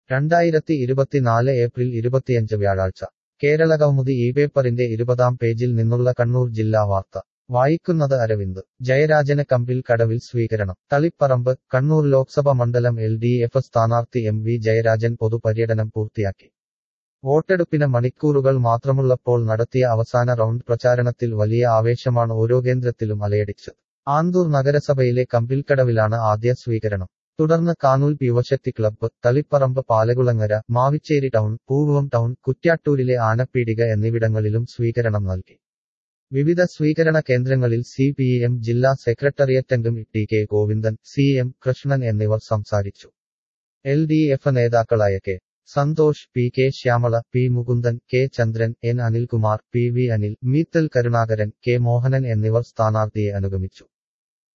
രണ്ടായിരത്തി ഇരുപത്തിനാല് ഏപ്രിൽ ഇരുപത്തിയഞ്ച് വ്യാഴാഴ്ച കേരളകൗമുദി ഈ പേപ്പറിന്റെ ഇരുപതാം പേജിൽ നിന്നുള്ള കണ്ണൂർ ജില്ലാ വാർത്ത വായിക്കുന്നത് അരവിന്ദ് ജയരാജന് കമ്പിൽ കടവിൽ സ്വീകരണം തളിപ്പറമ്പ് കണ്ണൂർ ലോക്സഭ മണ്ഡലം എൽ ഡി എഫ് സ്ഥാനാർത്ഥി എം വി ജയരാജൻ പൊതുപര്യടനം പൂർത്തിയാക്കി വോട്ടെടുപ്പിന് മണിക്കൂറുകൾ മാത്രമുള്ളപ്പോൾ നടത്തിയ അവസാന റൗണ്ട് പ്രചാരണത്തിൽ വലിയ ആവേശമാണ് ഓരോ കേന്ദ്രത്തിലും അലയടിച്ചത് ആന്തൂർ നഗരസഭയിലെ കമ്പിൽക്കടവിലാണ് ആദ്യ സ്വീകരണം തുടർന്ന് കാനൂൽ പിവശക്തി club Taliparamba Palakulangara Mavichery town Poovam town കുറ്റ്യാട്ടൂരിലെ ആനപ്പീടിക എന്നിവിടങ്ങളിലും സ്വീകരണം നൽകി വിവിധ സ്വീകരണ കേന്ദ്രങ്ങളിൽ സി പി എം ജില്ലാ സെക്രട്ടേറിയറ്റംഗം T K Govindan C M Krishnan എന്നിവർ സംസാരിച്ചു എൽ ഡി എഫ് നേതാക്കളായ K Santhosh P K Shyamala P Mukundan K Chandran N Anilkumar P V Anil Meethal Karunakaran K Mohanan എന്നിവർ സ്ഥാനാർത്ഥിയെ അനുഗമിച്ചു